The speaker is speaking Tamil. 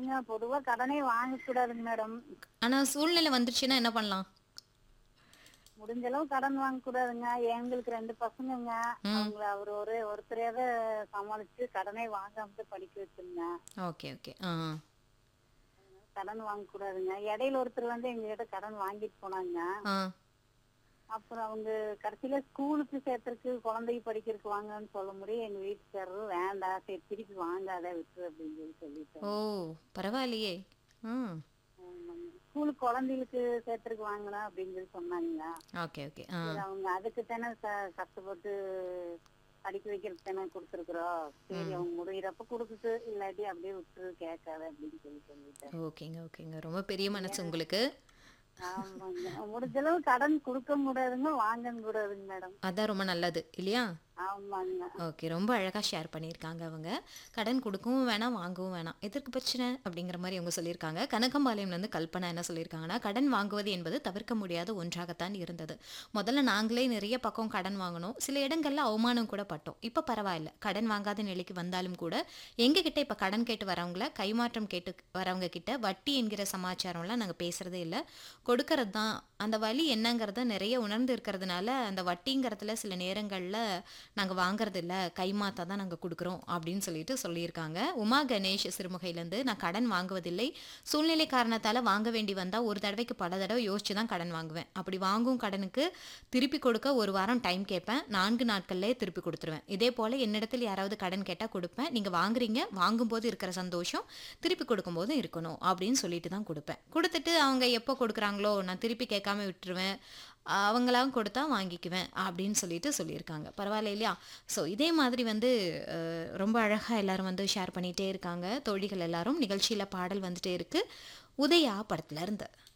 கூடாதுங்க பொதுவா கடனே வாங்க கூடாதுங்க மேடம் ஆனா சூழ்நிலை வந்துருச்சுன்னா என்ன பண்ணலாம் முடிஞ்ச அளவு கடன் வாங்க கூடாதுங்க எங்களுக்கு ரெண்டு பசங்கங்க அவங்கள அவர் ஒரு ஒருத்தரையாவது சமாளிச்சு கடனே வாங்காம படிக்க வச்சிருங்க ஓகே ஓகே ஆ கடன் வாங்க கூடாதுங்க இடையில ஒருத்தர் வந்து எங்க கிட்ட கடன் வாங்கிட்டு போனாங்க ஆ அப்புறம் அவங்க கடைசியில ஸ்கூலுக்கு சேர்த்துருக்கு குழந்தைக்கு படிக்கிறதுக்கு வாங்கன்னு சொல்ல முடியும் எங்க வீட்டுக்காரரும் வேண்டாம் சரி திருப்பி வாங்காத விட்டு அப்படின்னு சொல்லி சொல்லிட்டாரு ஓ பரவாயில்லையே ம் ஸ்கூலுக்கு குழந்தைகளுக்கு சேர்த்துருக்கு வாங்கலாம் அப்படின்னு சொல்லி சொன்னாங்க ஓகே ஓகே ஆ சரி, அவங்க அதுக்கு தானே க- கஷ்டப்பட்டு படிக்க வைக்கிறதுக்கு தானே கொடுத்துருக்குறோம் சரி அவங்க முடியிறப்ப கொடுக்குது இல்லாட்டி அப்படியே விட்டுரு கேட்காத அப்படின்னு சொல்லி சொல்லிட்டேன் ஓகேங்க ஓகேங்க ரொம்ப பெரிய மனசு உங்களுக்கு ஆமாங்க முடிஞ்ச அளவு கடன் கொடுக்க முடியாதுங்க வாங்க கூடாதுங்க மேடம் அதான் ரொம்ப நல்லது இல்லையா ஆமாங்க ஓகே ரொம்ப அழகாக ஷேர் பண்ணியிருக்காங்க அவங்க கடன் கொடுக்கவும் வேணாம் வாங்கவும் வேணாம் எதற்கு பிரச்சனை அப்படிங்கிற மாதிரி அவங்க சொல்லியிருக்காங்க கனகம்பாளையம்லேருந்து கல்பனா என்ன சொல்லியிருக்காங்கன்னா கடன் வாங்குவது என்பது தவிர்க்க முடியாத ஒன்றாகத்தான் இருந்தது முதல்ல நாங்களே நிறைய பக்கம் கடன் வாங்கினோம் சில இடங்கள்ல அவமானம் கூட பட்டோம் இப்போ பரவாயில்ல கடன் வாங்காத நிலைக்கு வந்தாலும் கூட எங்ககிட்ட இப்போ கடன் கேட்டு வரவங்கள கைமாற்றம் கேட்டு வரவங்க கிட்ட வட்டி என்கிற சமாச்சாரம்லாம் நாங்கள் பேசுறதே இல்லை கொடுக்கறது தான் அந்த வழி என்னங்கிறத நிறைய உணர்ந்து இருக்கிறதுனால அந்த வட்டிங்கிறதுல சில நேரங்களில் நாங்கள் வாங்குறது இல்லை கைமாத்தா தான் நாங்கள் கொடுக்குறோம் அப்படின்னு சொல்லிட்டு சொல்லியிருக்காங்க உமா கணேஷ் சிறுமுகையிலேருந்து நான் கடன் வாங்குவதில்லை சூழ்நிலை காரணத்தால் வாங்க வேண்டி வந்தால் ஒரு தடவைக்கு பல தடவை யோசிச்சு தான் கடன் வாங்குவேன் அப்படி வாங்கும் கடனுக்கு திருப்பி கொடுக்க ஒரு வாரம் டைம் கேட்பேன் நான்கு நாட்கள்லேயே திருப்பி கொடுத்துருவேன் இதே போல் என்னிடத்தில் யாராவது கடன் கேட்டால் கொடுப்பேன் நீங்கள் வாங்குறீங்க வாங்கும்போது இருக்கிற சந்தோஷம் திருப்பி கொடுக்கும்போதும் இருக்கணும் அப்படின்னு சொல்லிட்டு தான் கொடுப்பேன் கொடுத்துட்டு அவங்க எப்போ கொடுக்குறாங்களோ நான் திருப்பி கேட்காம விட்டுருவேன் அவங்களாம் கொடுத்தா வாங்கிக்குவேன் அப்படின்னு சொல்லிட்டு சொல்லியிருக்காங்க பரவாயில்ல இல்லையா ஸோ இதே மாதிரி வந்து அஹ், ரொம்ப அழகாக எல்லாரும் வந்து ஷேர் பண்ணிகிட்டே இருக்காங்க தோழிகள் எல்லாரும் நிகழ்ச்சியில் பாடல் வந்துட்டே இருக்கு உதயா படத்துல இருந்து